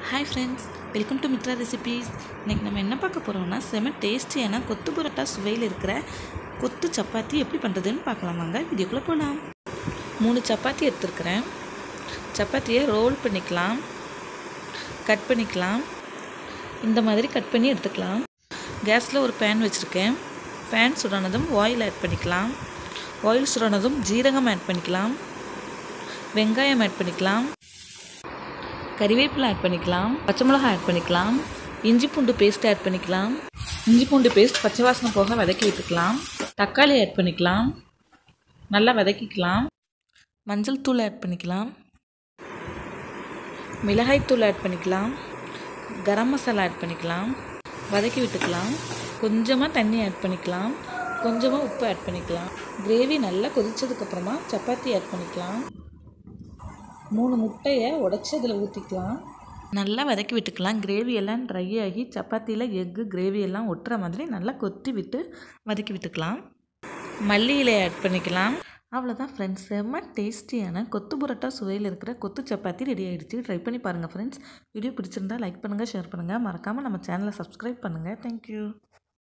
hi friends welcome to Mithra recipes இன்றைக்கி நம்ம என்ன பார்க்க போகிறோம்னா செம டேஸ்டியான கொத்து புரோட்டா சுவையில் இருக்கிற கொத்து சப்பாத்தி எப்படி பண்ணுறதுன்னு பார்க்கலாம் வாங்க வீடியோக்குள்ளே போகலாம் மூணு சப்பாத்தி எடுத்துருக்கிறேன் சப்பாத்தியை ரோல் பண்ணிக்கலாம் கட் பண்ணிக்கலாம் இந்த மாதிரி கட் பண்ணி எடுத்துக்கலாம் கேஸில் ஒரு பேன் வச்சுருக்கேன் பேன் சுடானதும் ஆயில் ஆட் பண்ணிக்கலாம் ஆயில் சுடானதும் ஜீரகம் ஆட் பண்ணிக்கலாம் வெங்காயம் ஆட் பண்ணிக்கலாம் கறிவேப்பிலை ஆட் பண்ணிக்கலாம் பச்சை மிளகாய் ஆட் பண்ணிக்கலாம் இஞ்சி பூண்டு பேஸ்ட் ஆட் பண்ணிக்கலாம் இஞ்சி பூண்டு பேஸ்ட் பச்சை வாசனை போக வதக்கி விட்டுக்கலாம் தக்காளி ஆட் பண்ணிக்கலாம் நல்லா வதக்கிக்கலாம் மஞ்சள் தூள் ஆட் பண்ணிக்கலாம் மிளகாய் தூள் ஆட் பண்ணிக்கலாம் கரம் மசாலா ஆட் பண்ணிக்கலாம் வதக்கி விட்டுக்கலாம் கொஞ்சமாக தண்ணி ஆட் பண்ணிக்கலாம் கொஞ்சமாக உப்பு ஆட் பண்ணிக்கலாம் கிரேவி நல்லா கொதிச்சதுக்கப்புறமா சப்பாத்தி ஆட் பண்ணிக்கலாம் மூணு முட்டையை உடச்சி அதில் ஊற்றிக்கலாம் நல்லா வதக்கி விட்டுக்கலாம் கிரேவி எல்லாம் ட்ரை ஆகி சப்பாத்தியில் எக்கு கிரேவி எல்லாம் ஒட்டுற மாதிரி நல்லா கொத்தி விட்டு வதக்கி விட்டுக்கலாம் மல்லி இலையை ஆட் பண்ணிக்கலாம் அவ்வளோதான் ஃப்ரெண்ட்ஸ் செம்ம டேஸ்டியான கொத்து புரோட்டா சுவையில் இருக்கிற கொத்து சப்பாத்தி ரெடி ஆகிடுச்சு ட்ரை பண்ணி பாருங்கள் ஃப்ரெண்ட்ஸ் வீடியோ பிடிச்சிருந்தா லைக் பண்ணுங்கள் ஷேர் பண்ணுங்கள் மறக்காமல் நம்ம சேனலை சப்ஸ்கிரைப் பண்ணுங்கள் தேங்க்யூ